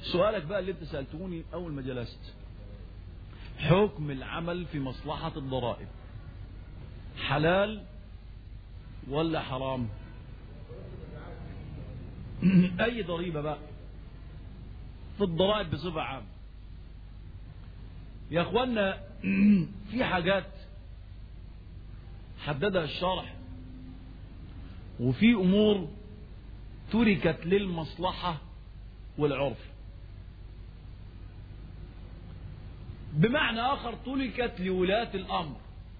سؤالك بقى اللي انت سألتوني اول ما جلست حكم العمل في مصلحة الضرائب حلال ولا حرام اي ضريبة بقى في الضرائب بصفة عامة يا اخوانا في حاجات حددها الشرح وفي امور تركت للمصلحة والعرف بمعنى اخر تركت لولاة الامر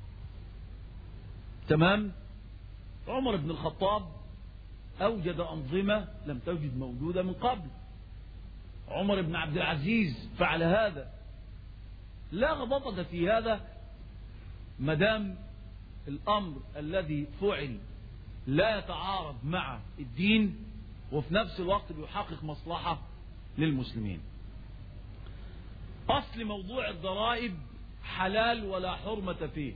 تمام عمر بن الخطاب اوجد انظمة لم توجد موجودة من قبل عمر بن عبد العزيز فعل هذا لا غضضة في هذا مدام الأمر الذي فعل لا يتعارض مع الدين وفي نفس الوقت بيحقق مصلحة للمسلمين أصل موضوع الضرائب حلال ولا حرمة فيه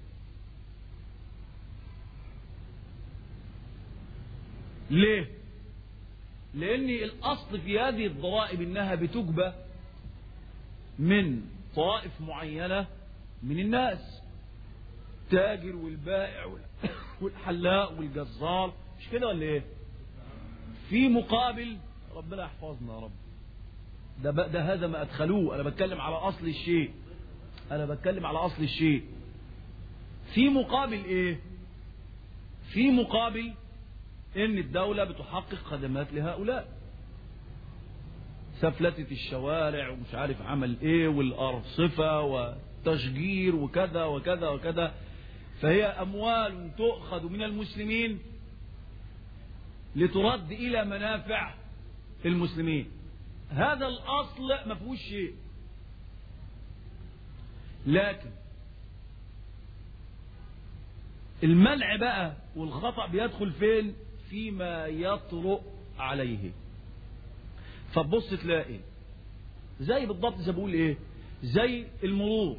ليه لأن الأصل في هذه الضرائب إنها بتجبى من طائف معينة من الناس التاجر والبائع والحلاق والجزار مش كده ولا ايه في مقابل ربنا يحفظنا يا رب ده, ده هذا ما ادخلوه انا بتكلم على اصل الشيء انا بتكلم على اصل الشيء في مقابل ايه في مقابل ان الدولة بتحقق خدمات لهؤلاء سفلتة الشوارع ومش عارف عمل ايه والارصفة وتشجير وكذا وكذا وكذا فهي اموال تؤخذ من المسلمين لترد الى منافع المسلمين هذا الاصل ما فيهوش شيء لكن المنع بقى والخطأ بيدخل فين فيما يطرؤ عليه فتبص تلاقي زي بالضبط زي بقول ايه زي المرور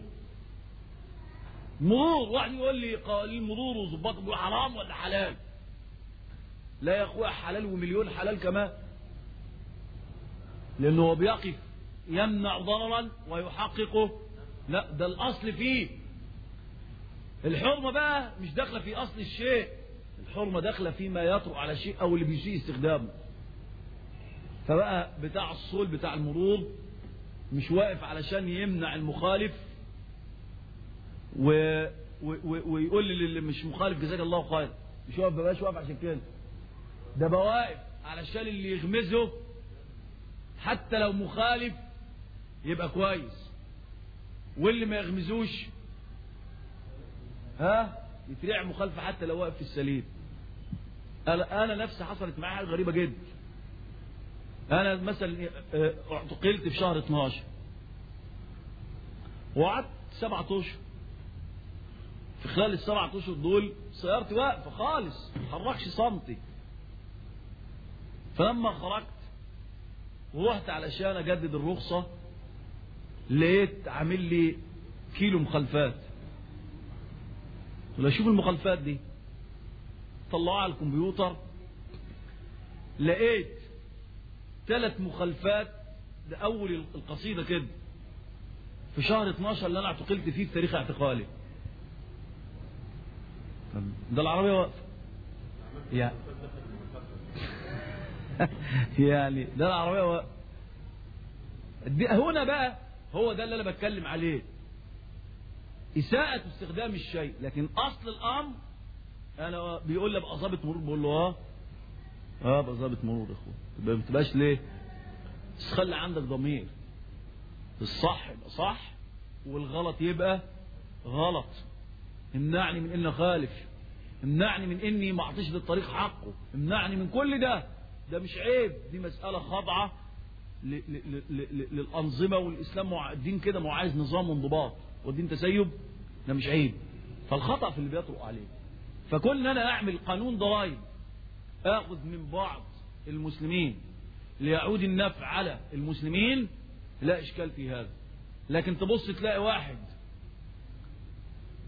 مرور واحد يقول لي قال المرور وظباط بيقول حرام ولا حلال لا يا اخويا حلال ومليون حلال كمان لانه هو بيقف يمنع ضررا ويحققه لا ده الاصل فيه الحرمة بقى مش داخلة في اصل الشيء الحرمة داخلة فيما يطرق على شيء او اللي بيسيء استخدامه فبقى بتاع الصول بتاع المرور مش واقف علشان يمنع المخالف و... و... و... ويقول للي مش مخالف جزاك الله خير مش واقف بقاش واقف عشان كده ده بقى واقف علشان اللي يغمزه حتى لو مخالف يبقى كويس واللي ما يغمزوش ها يتريع مخالفة حتى لو واقف في السليم انا أنا نفسي حصلت معايا حاجه غريبه جدا انا مثلا اعتقلت في شهر 12 وقعدت سبعة اشهر في خلال السبعة اشهر دول سيارتي واقفه خالص ما تحركش سنتي فلما خرجت ورحت علشان اجدد الرخصه لقيت عامل لي كيلو مخالفات ولا اشوف المخالفات دي طلعوها على الكمبيوتر لقيت ثلاث مخالفات ده اول القصيدة كده في شهر 12 اللي انا اعتقلت فيه في تاريخ اعتقالي ده العربية واقفة يعني يعني ده العربية واقفة هنا بقى هو ده اللي انا بتكلم عليه إساءة استخدام الشيء لكن أصل الأمر أنا بيقول لي أبقى ظابط مرور بقول له أه أه أبقى ظابط مرور يا أخويا ما تبقاش ليه؟ بس خلي عندك ضمير الصح يبقى صح والغلط يبقى غلط امنعني من إني أخالف امنعني من إني ما أعطيش للطريق حقه امنعني من كل ده ده مش عيب دي مسألة خاضعة للأنظمة والإسلام الدين كده ما عايز نظام وانضباط والدين تسيب ده مش عيب فالخطأ في اللي بيطرق عليه فكون انا اعمل قانون ضرائب اخذ من بعض المسلمين ليعود النفع على المسلمين لا اشكال في هذا لكن تبص تلاقي واحد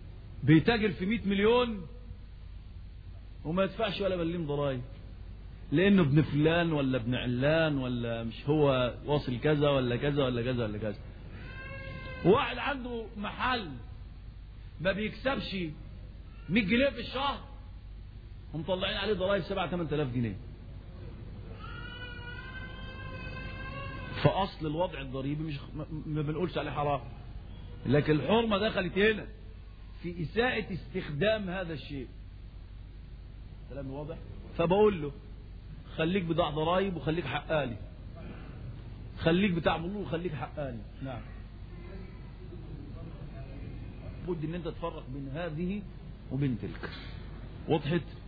بيتاجر في 100 مليون وما يدفعش ولا مليم ضرائب لانه ابن فلان ولا ابن علان ولا مش هو واصل كذا ولا كذا ولا كذا ولا كذا واحد عنده محل ما بيكسبش 100 جنيه في الشهر ومطلعين عليه ضرائب 7 8000 جنيه فاصل الوضع الضريبي مش ما بنقولش عليه حرام لكن الحرمه دخلت هنا في اساءه استخدام هذا الشيء كلام واضح فبقول له خليك بتاع ضرايب وخليك حقالي خليك بتاع مرور وخليك حقالي نعم بد ان انت تفرق بين هذه وبين تلك وضحت